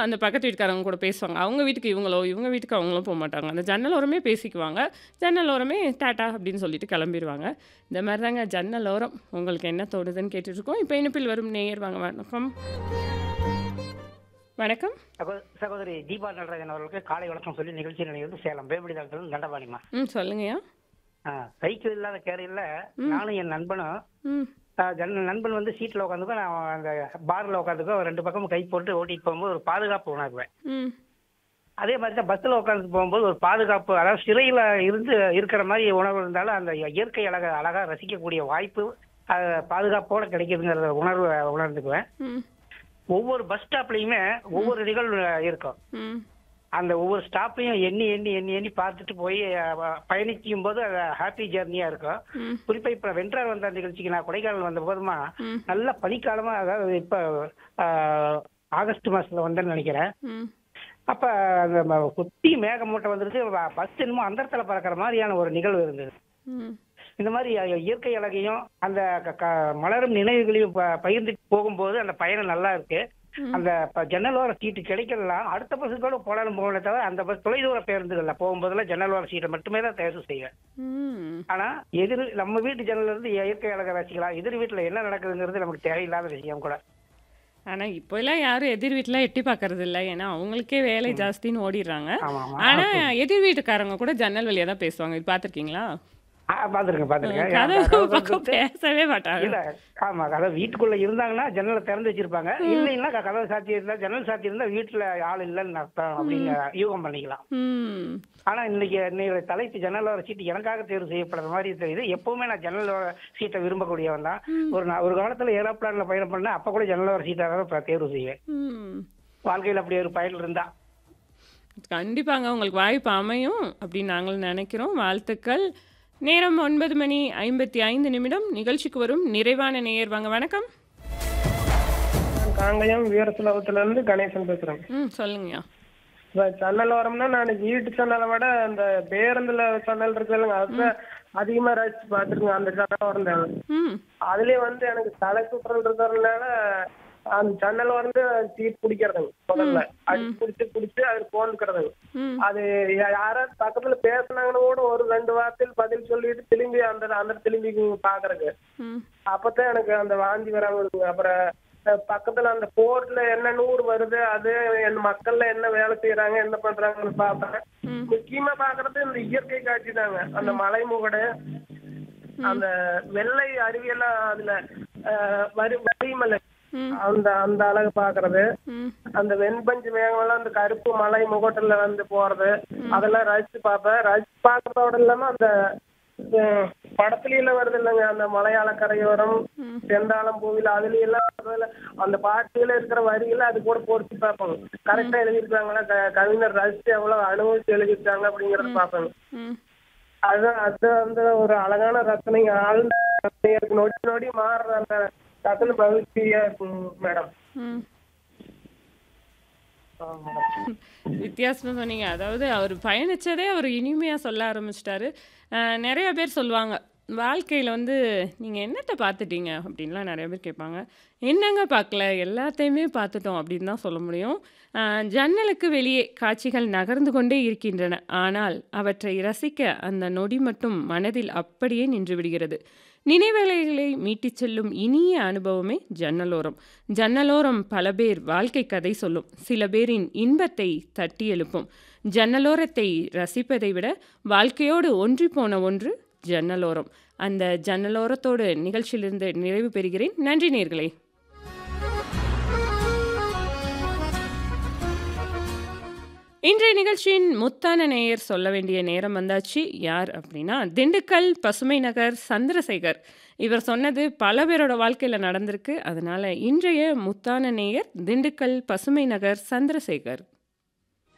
அந்த பக்கத்து வீட்டுக்காரங்க கூட பேசுவாங்க. அவங்க வீட்டுக்கு இவங்களோ, இவங்க வீட்டுக்கு அவங்களோ போமாட்டாங்க. அந்த ஜன்னல் ஓரமே பேசிக்குவாங்க. ஜன்னல் ஓரமே டாட்டா அப்படின்னு சொல்லிட்டு கிளம்பிருவாங்க. இந்த மாரி தாங்க ஜன்னல் ஓரம் உங்களுக்கு என்ன தோணுதுன்னு கேட்டுட்ருக்கோம். இப்ப இணைப்பில் வரும் நேயர் வாங்க வணக்கம். வணக்கம். சகோ சகோதரி தீபா நடராஜன் அவர்களுக்கு காலை வணக்கம் சொல்லி நிகழ்ச்சி நிலையிலிருந்து சேலம் வேம்படி தளத்திலிருந்து தண்டபாணிமா ம் சொல்லுங்கய்யா. ஆ, சைக்கிள் இல்லாத கேரியர்ல ம். நானும் என் நண்பனும் ம். ஆ, ஜன் நண்பன் வந்து சீட்ல உட்காந்துக்கோ நான் அந்த பார்ல உட்காந்துக்கோ ரெண்டு பக்கமும் கை போட்டு ஓட்டிட்டு போகும்போது ஒரு பாதுகாப்பு உணர்வேன் ம். அதே மாதிரி தான் பஸ்ஸில் உட்காந்து போகும்போது ஒரு பாதுகாப்பு அதாவது சிறையில் இருந்து இருக்கிற மாதிரி உணர்வு இருந்தாலும் அந்த இயற்கை அழகை அழகா ரசிக்கக்கூடிய வாய்ப்பு அது பாதுகாப்போட கிடைக்குதுங்கிற உணர்வு உணர்ந்துக்குவேன் ம். ஒவ்வொரு பஸ் ஸ்டாப்லயுமே ஒவ்வொரு நிகழ்வு இருக்கும் ம். அந்த ஒவ்வொரு ஸ்டாப்பையும் எண்ணி எண்ணி எண்ணி எண்ணி பார்த்துட்டு போய் அஹ், பயணிக்கும் போது அது ஹாப்பி ஜேர்னியா இருக்கும் ம். குறிப்பா இப்ப வென்றார் வந்த நிகழ்ச்சிக்கு நான் கொடைக்கானல் வந்த போதுமா ம். நல்ல பனிக்காலமா அதாவது இப்ப அஹ், ஆகஸ்ட் மாசத்துல வந்தேன்னு நினைக்கிறேன் ம். அப்ப அந்த ம- குட்டி மேகமூட்டம் வந்துருச்சு பஸ் என்னமோ அந்தரத்துல பறக்கிற மாதிரியான ஒரு நிகழ்வு இருந்தது ம். இந்த மாதிரி அஹ், இயற்கை அழகையும் அந்த க- க- மலரும் நினைவுகளையும் ப- பகிர்ந்துட்டு போகும்போது அந்த பயணம் நல்லா இருக்கு ம். அந்த ப- ஜன்னலோர சீட்டு கிடைக்கலாம் அடுத்த பஸ்ஸுக்கு கூட போனாலும் போகல தவிர அந்த பஸ் தொலைதூர பேருந்துகள்ல போகும்போதெல்லாம் ஜன்னலோர சீட்டை மட்டுமே தான் தேர்வு செய்வேன் ம். ஆனா எதிர் நம்ம வீட்டு ஜன்னல்ல இருந்து இயற்கை அழகை ரசிக்கலாம் எதிர் வீட்டுல என்ன நடக்குதுங்கிறது நமக்கு தேவையில்லாத விஷயம் கூட ஆனா இப்போலாம் யாரும் எதிர் வீட்ல எட்டி பார்க்கறது இல்ல. ஏன்னா அவங்களுக்கே வேலை ஜாஸ்தின்னு ஓடிடுறாங்க. ஆமா ஆமா ஆனா எதிர் வீட்டுக்காரங்க கூட ஜன்னல் வழியா தான் பேசுவாங்க. இது பார்த்துருக்கீங்களா? ஆ, பாத்துருக்கேன் பாத்துருக்கேன் கதவு கதவு பக்கம் திறந்து- பேசவே மாட்டாங்க. இல்ல ஆமா கதவு வீட்டுக்குள்ள இருந்தாங்கன்னா ஜன்னலை திறந்து வச்சிருப்பாங்க இல்லைன்னா க- கதவு சாத்தி இருந்தா ஜன்னல் சாத்தி இருந்தா வீட்டுல ஆள் இல்லைன்னு அர்த்தம் அப்படின்னு யூகம் பண்ணிக்கலாம் ம். ஆனா இன்னைக்கு இன்னைக்கு தலைப்பு ஜன்னலோர சீட்டு எனக்காக தேர்வு செய்யப்படுற மாதிரி தெரியுது எப்பவுமே நான் ஜன்னலோர சீட்டை விரும்பக்கூடியவன் தான் ஒரு நா- ஒரு காலத்துல ஏரோப்ளான்ல பயணம் பண்ணேன் அப்ப கூட ஜன்னலோர சீட்டை தான் இப்ப தேர்வு செய்வேன் ம். வாழ்க்கையில அப்படி ஒரு பயன் இருந்தா கண்டிப்பாங்க உங்களுக்கு வாய்ப்பு அமையும் அப்படின்னு நாங்களும் நினைக்கிறோம். வாழ்த்துக்கள். நேரம் 9 மணி 55 நிமிடம். நிகழ்ச்சிக்கு வரும் நிறைவான நேயர் வாங்க வணக்கம். நான் காங்கயம் வீரசுலபத்துல இருந்து கணேசன் பேசுறேன் ம் சொல்லுங்கய்யா. இப்ப ஜன்னல் ஓரம்னா நான் வீட்டு ஜன்னலை விட அந்த பேருந்துல ஜன்னல் இருக்குல்லங்க அதுதான் அதிகமா ரசிச்சு பாத்துருக்கேன் அந்த ஜன்னல் ஓரம் தாங்க ம். அதுலயே வந்து எனக்கு தலை சுற்றல் இருக்கிறதுனால அந்த ஜன்னல் வந்து சீட் பிடிக்கிறதுங்க முதல்ல அடிச்சு பிடிச்சு பிடிச்சு அது போந்துக்கிறதுங்க ம். அது யா- யாராவது பக்கத்துல பேசுனாங்கன்னு கூட ஒரு ரெண்டு வார்த்தையில் பதில் சொல்லிட்டு திரும்பி அந்த அந்த திரும்பி பாக்குறதுக்கு ம். அப்பதான் எனக்கு அந்த வாந்தி வராம இருக்குங்க அப்புறம் அஹ், பக்கத்துல அந்த போர்ட்ல என்ன நூறு வருது அது என் மக்கள்ல என்ன வேலை செய்யறாங்க என்ன பண்றாங்கன்னு பாப்பேன் ம். முக்கியமா பாக்குறது இந்த இயற்கை காட்சி தாங்க அந்த மலை முகடு அந்த வெள்ளை அருவியெல்லாம் அதுல அஹ், வரி வரிமலை ம். அந்த அந்த அழகு பாக்குறது ம். அந்த வெண்பஞ்சு மேகமெல்லாம் அந்த கருப்பு மலை முகட்டுல வந்து போறது அதெல்லாம் ரசிச்சு பார்ப்பேன் ரசிச்சு பார்க்கறதோட இல்லாம அந்த அஹ், படத்துல எல்லாம் வருது இல்லைங்க அந்த மலையாள கரையோரம் ம். செந்தாளம் பூவில் அதுல எல்லாம் அதுல அந்த பாட்டுல இருக்கிற வரிகளை அது கூட பொறுத்து பார்ப்பாங்க கரெக்டா எழுதியிருக்காங்களா க- கவிஞர் ரசிச்சு எவ்வளவு அனுபவிச்சு எழுதியிருக்காங்க அப்படிங்கறத பார்ப்பாங்க ம். அதுதான் அது வந்து ஒரு அழகான ரசனை ஆழ்ந்த ரசனையா இருக்கு நொடி நொடி மாறுற அந்த ரசனை மகிழ்ச்சியா இருக்கும் மேடம் ம். ஆமா மேடம் வித்தியாசமா சொன்னீங்க. அதாவது அவர் பயணிச்சதே அவர் இனிமையா சொல்ல ஆரம்பிச்சிட்டாரு. அ நெறைய பேர் சொல்லுவாங்க. வாழ்க்கையில வந்து நீங்க என்னத்த பார்த்துட்டீங்க? அப்படின்லாம் நெறைய பேர் கேட்பாங்க. என்னங்க பார்க்கல? எல்லாத்தையுமே பார்த்துட்டோம் அப்படின்னு தான் சொல்ல முடியும். அ ஜன்னலுக்கு வெளியே காட்சிகள் நகர்ந்து கொண்டே இருக்கின்றன. ஆனால் அவற்றை ரசிக்க அந்த நொடி மட்டும் மனதில் அப்படியே நின்று விடுகிறது. நினைவலைகளை மீட்டிச் செல்லும் இனிய அனுபவமே ஜன்னலோரம். ஜன்னலோரம் பல பேர் வாழ்க்கை கதை சொல்லும். சில பேரின் இன்பத்தை தட்டி எழுப்பும். ஜன்னலோரத்தை ரசிப்பதை விட வாழ்க்கையோடு ஒன்றிப்போன ஒன்று ஜன்னலோரம். அந்த ஜன்னலோரத்தோடு நிகழ்ச்சியிலிருந்து நிறைவு பெறுகிறேன். நன்றி நேயர்களே. இன்றைய நிகழ்ச்சியின் முத்தான நேயர் சொல்ல வேண்டிய நேரம் வந்தாச்சு. யார் அப்படின்னா, திண்டுக்கல் பசுமை நகர் சந்திரசேகர். இவர் சொன்னது பல பேரோட வாழ்க்கையில நடந்திருக்கு. அதனால இன்றைய முத்தான நேயர் திண்டுக்கல் பசுமை நகர் சந்திரசேகர்.